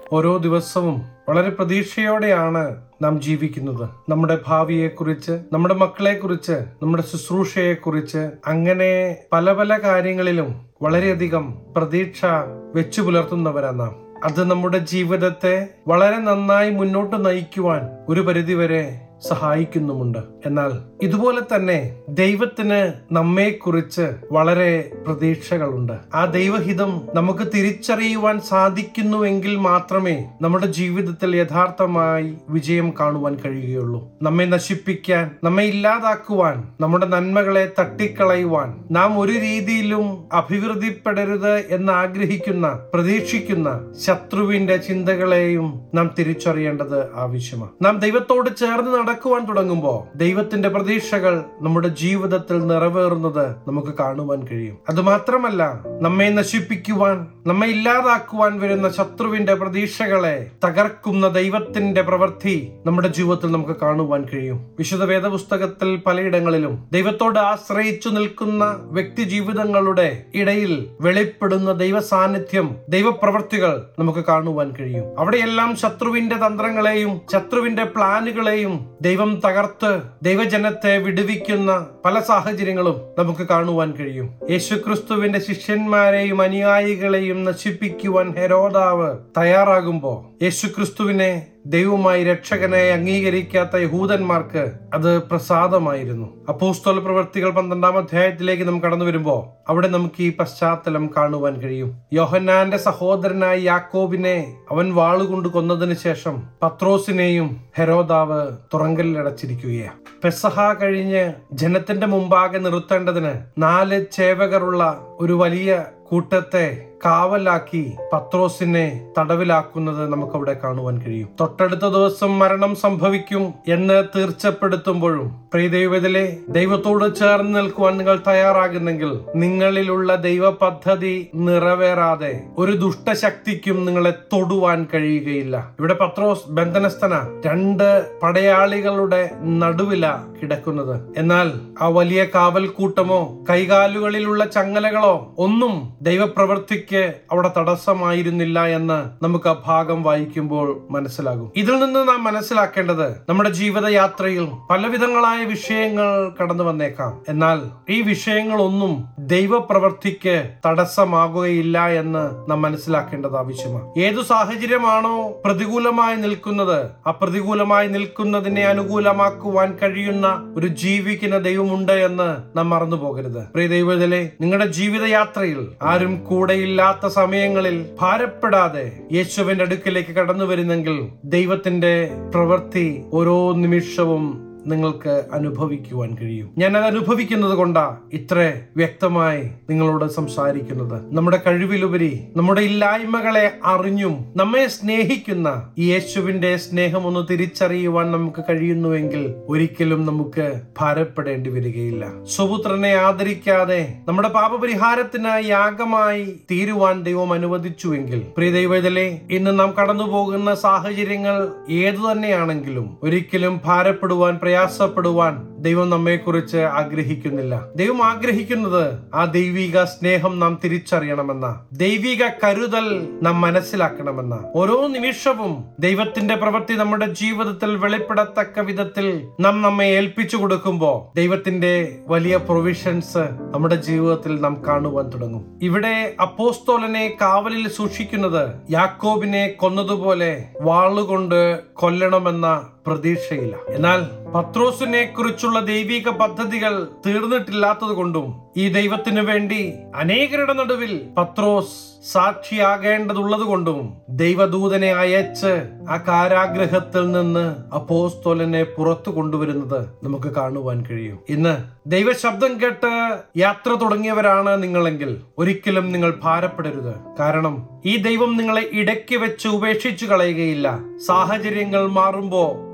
ഓരോ ദിവസവും വളരെ പ്രതീക്ഷയോടെയാണ് നാം ജീവിക്കുന്നത് നമ്മുടെ ഭാവിയെക്കുറിച്ച് നമ്മുടെ മക്കളെക്കുറിച്ച് നമ്മുടെ ശുശ്രൂഷയെക്കുറിച്ച് അങ്ങനെ പല പല കാര്യങ്ങളിലും വളരെയധികം പ്രതീക്ഷ വെച്ചു പുലർത്തുന്നവരാണ് നാം അത് നമ്മുടെ ജീവിതത്തെ വളരെ നന്നായി മുന്നോട്ട് നയിക്കുവാൻ ഒരു പരിധിവരെ സഹായിക്കുന്നുമുണ്ട് എന്നാൽ ഇതുപോലെ തന്നെ ദൈവത്തിന് നമ്മെക്കുറിച്ച് വളരെ പ്രതീക്ഷകളുണ്ട് ആ ദൈവഹിതം നമുക്ക് തിരിച്ചറിയുവാൻ സാധിക്കുന്നുവെങ്കിൽ മാത്രമേ നമ്മുടെ ജീവിതത്തിൽ യഥാർത്ഥമായി വിജയം കാണുവാൻ കഴിയുകയുള്ളൂ നമ്മെ നശിപ്പിക്കാൻ നമ്മെ ഇല്ലാതാക്കുവാൻ നമ്മുടെ നന്മകളെ തട്ടിക്കളയുവാൻ നാം ഒരു രീതിയിലും അഭിവൃദ്ധിപ്പെടരുത് എന്ന് ആഗ്രഹിക്കുന്ന പ്രതീക്ഷിക്കുന്ന ശത്രുവിന്റെ ചിന്തകളെയും നാം തിരിച്ചറിയേണ്ടത് ആവശ്യമാണ് നാം ദൈവത്തോട് ചേർന്ന് നടക്കുവാൻ തുടങ്ങുമ്പോൾ ദൈവത്തിന്റെ പ്രതീക്ഷകൾ നമ്മുടെ ജീവിതത്തിൽ നിറവേറുന്നത് നമുക്ക് കാണുവാൻ കഴിയും അത് മാത്രമല്ല നമ്മെ നശിപ്പിക്കുവാൻ നമ്മെ ഇല്ലാതാക്കുവാൻ വരുന്ന ശത്രുവിന്റെ പ്രതീക്ഷകളെ തകർക്കുന്ന ദൈവത്തിന്റെ പ്രവൃത്തി നമ്മുടെ ജീവിതത്തിൽ നമുക്ക് കാണുവാൻ കഴിയും വിശുദ്ധ വേദപുസ്തകത്തിൽ പലയിടങ്ങളിലും ദൈവത്തോട് ആശ്രയിച്ചു നിൽക്കുന്ന വ്യക്തി ജീവിതങ്ങളുടെ ഇടയിൽ വെളിപ്പെടുന്ന ദൈവ സാന്നിധ്യം ദൈവപ്രവൃത്തികൾ നമുക്ക് കാണുവാൻ കഴിയും അവിടെയെല്ലാം ശത്രുവിന്റെ തന്ത്രങ്ങളെയും ശത്രുവിന്റെ പ്ലാനുകളെയും ദൈവം തകർത്ത് ദൈവജനത്തെ വിടുവിക്കുന്ന പല സാഹചര്യങ്ങളും നമുക്ക് കാണുവാൻ കഴിയും യേശുക്രിസ്തുവിന്റെ ശിഷ്യന്മാരെയും അനുയായികളെയും നശിപ്പിക്കുവാൻ ഹെരോദാവ് തയ്യാറാകുമ്പോ യേശുക്രിസ്തുവിനെ ദൈവമായി രക്ഷകനായി അംഗീകരിക്കാത്ത യഹൂദന്മാർക്ക് അത് പ്രസാദമായിരുന്നു അപ്പോസ്തല പ്രവർത്തികൾ പന്ത്രണ്ടാം അധ്യായത്തിലേക്ക് നാം കടന്നു വരുമ്പോൾ അവിടെ നമുക്ക് ഈ പശ്ചാത്തലം കാണുവാൻ കഴിയും യോഹന്നാന്റെ സഹോദരനായ യാക്കോബിനെ അവൻ വാളുകൊണ്ട് കൊന്നതിന് ശേഷം പത്രോസിനെയും ഹെരോദാവ് തുറങ്കലിൽ അടച്ചിരിക്കുകയാണ് പെസഹ കഴിഞ്ഞ് ജനത്തിന്റെ മുമ്പാകെ നിർത്തേണ്ടതിന് നാല് ചേവകരുള്ള ഒരു വലിയ കൂട്ടത്തെ കാവലാക്കി പത്രോസിനെ തടവിലാക്കുന്നത് നമുക്കവിടെ കാണുവാൻ കഴിയും തൊട്ടടുത്ത ദിവസം മരണം സംഭവിക്കും എന്ന് തീർച്ചപ്പെടുത്തുമ്പോഴും പ്രിയദൈവത്തിലെ ദൈവത്തോട് ചേർന്ന് നിൽക്കുവാൻ നിങ്ങൾ തയ്യാറാകുന്നെങ്കിൽ നിങ്ങളിലുള്ള ദൈവ പദ്ധതി നിറവേറാതെ ഒരു ദുഷ്ടശക്തിക്കും നിങ്ങളെ തൊടുവാൻ കഴിയുകയില്ല ഇവിടെ പത്രോസ് ബന്ധനസ്ഥന രണ്ട് പടയാളികളുടെ നടുവില കിടക്കുന്നത് എന്നാൽ ആ വലിയ കാവൽക്കൂട്ടമോ കൈകാലുകളിലുള്ള ചങ്ങലകളോ ഒന്നും ദൈവപ്രവൃത്തിക്ക് അവിടെ തടസ്സമായിരുന്നില്ല എന്ന് നമുക്ക് ആ ഭാഗം വായിക്കുമ്പോൾ മനസ്സിലാകും ഇതിൽ നിന്ന് നാം മനസ്സിലാക്കേണ്ടത് നമ്മുടെ ജീവിതയാത്രയിൽ പലവിധങ്ങളായ വിഷയങ്ങൾ കടന്നു വന്നേക്കാം എന്നാൽ ഈ വിഷയങ്ങളൊന്നും ദൈവപ്രവൃത്തിക്ക് തടസ്സമാകുകയില്ല എന്ന് നാം മനസ്സിലാക്കേണ്ടത് ആവശ്യമാണ് ഏതു സാഹചര്യമാണോ പ്രതികൂലമായി നിൽക്കുന്നത് ആ പ്രതികൂലമായി നിൽക്കുന്നതിനെ അനുകൂലമാക്കുവാൻ കഴിയുന്ന ഒരു ജീവിക്കുന്ന ദൈവമുണ്ട് എന്ന് നാം മറന്നു പോകരുത് പ്രിയ ദൈവത്തിലെ നിങ്ങളുടെ ജീവിതയാത്രയിൽ ആരും കൂടെയില്ലാത്ത സമയങ്ങളിൽ ഭാരപ്പെടാതെ യേശുവിന്റെ അടുക്കിലേക്ക് കടന്നു വരുന്നെങ്കിൽ ദൈവത്തിന്റെ പ്രവൃത്തി ഓരോ നിമിഷവും നിങ്ങൾക്ക് അനുഭവിക്കുവാൻ കഴിയും ഞാൻ അത് അനുഭവിക്കുന്നത് കൊണ്ടാ ഇത്ര വ്യക്തമായി നിങ്ങളോട് സംസാരിക്കുന്നത് നമ്മുടെ കഴിവിലുപരി നമ്മുടെ ഇല്ലായ്മകളെ അറിഞ്ഞും നമ്മെ സ്നേഹിക്കുന്ന ഈ യേശുവിന്റെ സ്നേഹം ഒന്ന് തിരിച്ചറിയുവാൻ നമുക്ക് കഴിയുന്നുവെങ്കിൽ ഒരിക്കലും നമുക്ക് ഭാരപ്പെടേണ്ടി വരികയില്ല സുപുത്രനെ ആദരിക്കാതെ നമ്മുടെ പാപപരിഹാരത്തിനായി യാഗമായി തീരുവാൻ ദൈവം അനുവദിച്ചുവെങ്കിൽ പ്രിയ ദൈവത്തിലെ ഇന്ന് നാം കടന്നു പോകുന്ന സാഹചര്യങ്ങൾ ഏതു തന്നെയാണെങ്കിലും ഒരിക്കലും ഭാരപ്പെടുവാൻ പ്രയാസപ്പെടുവാൻ ദൈവം നമ്മെക്കുറിച്ച് ആഗ്രഹിക്കുന്നില്ല ദൈവം ആഗ്രഹിക്കുന്നത് ആ ദൈവിക സ്നേഹം നാം തിരിച്ചറിയണമെന്ന ദൈവിക കരുതൽ നാം മനസ്സിലാക്കണമെന്ന ഓരോ നിമിഷവും ദൈവത്തിന്റെ പ്രവൃത്തി നമ്മുടെ ജീവിതത്തിൽ വെളിപ്പെടത്തക്ക വിധത്തിൽ നാം നമ്മെ ഏൽപ്പിച്ചു കൊടുക്കുമ്പോൾ ദൈവത്തിന്റെ വലിയ പ്രൊവിഷൻസ് നമ്മുടെ ജീവിതത്തിൽ നാം കാണുവാൻ തുടങ്ങും ഇവിടെ അപ്പോസ്തോലനെ കാവലിൽ സൂക്ഷിക്കുന്നത് യാക്കോബിനെ കൊന്നതുപോലെ വാളുകൊണ്ട് കൊല്ലണമെന്ന പ്രതീക്ഷയില്ല എന്നാൽ പത്രോസിനെ കുറിച്ചുള്ള ദൈവിക പദ്ധതികൾ തീർന്നിട്ടില്ലാത്തത് കൊണ്ടും ഈ ദൈവത്തിനു വേണ്ടി അനേകരുടെ നടുവിൽ പത്രോസ് സാക്ഷിയാകേണ്ടതുള്ളത് കൊണ്ടും ദൈവദൂതനെ അയച്ച് ആ കാരാഗ്രഹത്തിൽ നിന്ന് അപ്പോസ്തോലനെ പുറത്തു കൊണ്ടുവരുന്നത് നമുക്ക് കാണുവാൻ കഴിയും ഇന്ന് ദൈവശബ്ദം കേട്ട് യാത്ര തുടങ്ങിയവരാണ് നിങ്ങളെങ്കിൽ ഒരിക്കലും നിങ്ങൾ ഭാരപ്പെടരുത് കാരണം ഈ ദൈവം നിങ്ങളെ ഇടയ്ക്ക് വെച്ച് ഉപേക്ഷിച്ചു കളയുകയില്ല സാഹചര്യങ്ങൾ മാറുമ്പോ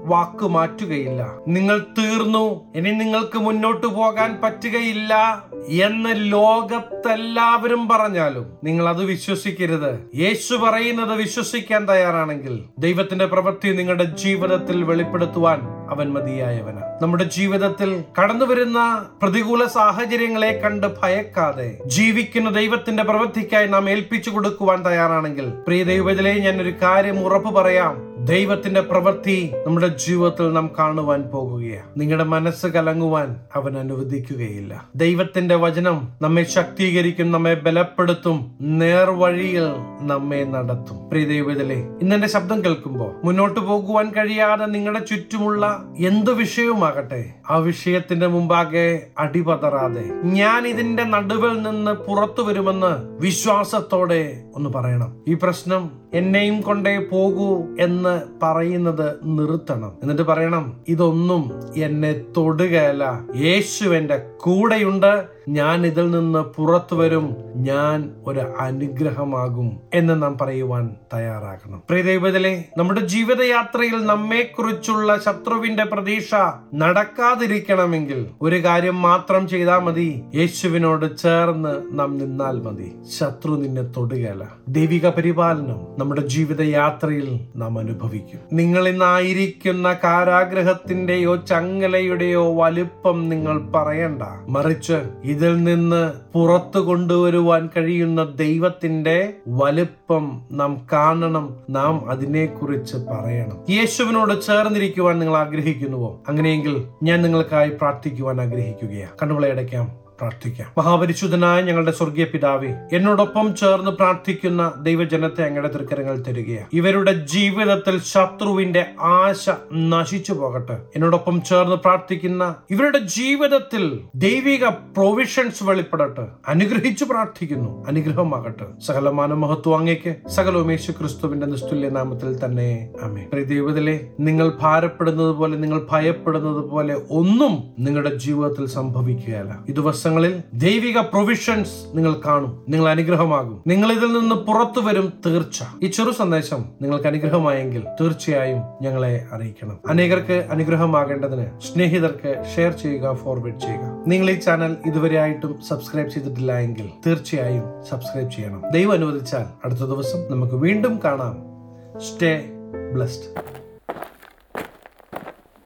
വാക്ക് മാറ്റുകയില്ല നിങ്ങൾ തീർന്നു ഇനി നിങ്ങൾക്ക് മുന്നോട്ട് പോകാൻ പറ്റുകയില്ല എന്ന് ലോകത്തെല്ലാവരും പറഞ്ഞാലും നിങ്ങൾ അത് വിശ്വസിക്കരുത് യേശു പറയുന്നത് വിശ്വസിക്കാൻ തയ്യാറാണെങ്കിൽ ദൈവത്തിന്റെ പ്രവൃത്തി നിങ്ങളുടെ ജീവിതത്തിൽ വെളിപ്പെടുത്തുവാൻ അവൻ മതിയായവന് നമ്മുടെ ജീവിതത്തിൽ കടന്നു വരുന്ന പ്രതികൂല സാഹചര്യങ്ങളെ കണ്ട് ഭയക്കാതെ ജീവിക്കുന്ന ദൈവത്തിന്റെ പ്രവൃത്തിക്കായി നാം ഏൽപ്പിച്ചു കൊടുക്കുവാൻ തയ്യാറാണെങ്കിൽ പ്രിയ ദൈവത്തിലെ ഞാൻ ഒരു കാര്യം ഉറപ്പ് പറയാം ദൈവത്തിന്റെ പ്രവൃത്തി നമ്മുടെ ജീവിതത്തിൽ നാം കാണുവാൻ പോകുകയാണ് നിങ്ങളുടെ മനസ്സ് കലങ്ങുവാൻ അവൻ അനുവദിക്കുകയില്ല ദൈവത്തിന്റെ വചനം നമ്മെ ശക്തീകരിക്കും നമ്മെ ബലപ്പെടുത്തും നേർവഴിയിൽ നമ്മെ നടത്തും പ്രിയ ദൈവത്തിലെ ഇന്നെന്റെ ശബ്ദം കേൾക്കുമ്പോൾ മുന്നോട്ട് പോകുവാൻ കഴിയാതെ നിങ്ങളുടെ ചുറ്റുമുള്ള എന്ത് വിഷയവുമാകട്ടെ ആ വിഷയത്തിന്റെ മുമ്പാകെ അടിപതറാതെ ഞാൻ ഇതിന്റെ നടുവിൽ നിന്ന് പുറത്തു വരുമെന്ന് വിശ്വാസത്തോടെ ഒന്ന് പറയണം ഈ പ്രശ്നം എന്നെയും കൊണ്ടേ പോകൂ എന്ന് പറയുന്നത് നിർത്തണം എന്നിട്ട് പറയണം ഇതൊന്നും എന്നെ തൊടുകയല്ല യേശു എന്റെ കൂടെയുണ്ട് ഞാൻ ഇതിൽ നിന്ന് പുറത്തു വരും ഞാൻ ഒരു അനുഗ്രഹമാകും എന്ന് നാം പറയുവാൻ തയ്യാറാകണം പ്രിയദൈവത്തിലെ നമ്മുടെ ജീവിതയാത്രയിൽ നമ്മെക്കുറിച്ചുള്ള ശത്രുവിന്റെ പ്രതീക്ഷ നടക്കാതിരിക്കണമെങ്കിൽ ഒരു കാര്യം മാത്രം ചെയ്താൽ മതി യേശുവിനോട് ചേർന്ന് നാം നിന്നാൽ മതി ശത്രു നിന്നെ തൊടുകയല്ല ദൈവിക പരിപാലനം നമ്മുടെ ജീവിതയാത്രയിൽ നാം അനുഭവിക്കും നിങ്ങൾ ഇന്നായിരിക്കുന്ന കാരാഗ്രഹത്തിന്റെയോ ചങ്ങലയുടെയോ വലുപ്പം നിങ്ങൾ പറയണ്ട മറിച്ച് ഇതിൽ നിന്ന് പുറത്തു കൊണ്ടുവരുവാൻ കഴിയുന്ന ദൈവത്തിന്റെ വലുപ്പം നാം കാണണം നാം അതിനെക്കുറിച്ച് പറയണം യേശുവിനോട് ചേർന്നിരിക്കുവാൻ നിങ്ങൾ ആഗ്രഹിക്കുന്നുവോ അങ്ങനെയെങ്കിൽ ഞാൻ നിങ്ങൾക്കായി പ്രാർത്ഥിക്കുവാൻ ആഗ്രഹിക്കുകയാണ് കണ്ണുകളെ അടയ്ക്കാം പ്രാർത്ഥിക്കാം മഹാപരിശുദ്ധനായ ഞങ്ങളുടെ സ്വർഗീയ പിതാവേ എന്നോടൊപ്പം ചേർന്ന് പ്രാർത്ഥിക്കുന്ന ദൈവജനത്തെ അങ്ങയുടെ തൃക്കരങ്ങൾ തരികയാണ് ഇവരുടെ ജീവിതത്തിൽ ശത്രുവിന്റെ ആശ നശിച്ചു പോകട്ടെ എന്നോടൊപ്പം ചേർന്ന് പ്രാർത്ഥിക്കുന്ന ഇവരുടെ ജീവിതത്തിൽ ദൈവിക പ്രൊവിഷൻസ് വെളിപ്പെടട്ടെ അനുഗ്രഹിച്ചു പ്രാർത്ഥിക്കുന്നു അനുഗ്രഹമാകട്ടെ സകലമാന മഹത്വം അങ്ങേക്ക് സകലവും യേശു ക്രിസ്തുവിന്റെ നിസ്തുല്യ നാമത്തിൽ തന്നെ അമേ ദൈവത്തിലെ നിങ്ങൾ ഭാരപ്പെടുന്നത് പോലെ നിങ്ങൾ ഭയപ്പെടുന്നത് പോലെ ഒന്നും നിങ്ങളുടെ ജീവിതത്തിൽ സംഭവിക്കുകയല്ല ഈ ദിവസങ്ങളിൽ ദൈവിക പ്രൊവിഷൻസ് നിങ്ങൾ കാണും നിങ്ങൾ അനുഗ്രഹമാകും നിങ്ങൾ ഇതിൽ നിന്ന് പുറത്തു വരും തീർച്ച ഈ ചെറു സന്ദേശം നിങ്ങൾക്ക് അനുഗ്രഹമായെങ്കിൽ തീർച്ചയായും ഞങ്ങളെ അറിയിക്കണം അനേകർക്ക് അനുഗ്രഹമാകേണ്ടതിന് സ്നേഹിതർക്ക് ഷെയർ ചെയ്യുക ഫോർവേഡ് ചെയ്യുക നിങ്ങൾ ഈ ചാനൽ ഇതുവരെയായിട്ടും സബ്സ്ക്രൈബ് ചെയ്തിട്ടില്ല എങ്കിൽ തീർച്ചയായും സബ്സ്ക്രൈബ് ചെയ്യണം ദൈവം അനുവദിച്ചാൽ അടുത്ത ദിവസം നമുക്ക് വീണ്ടും കാണാം സ്റ്റേ ബ്ലസ്ഡ്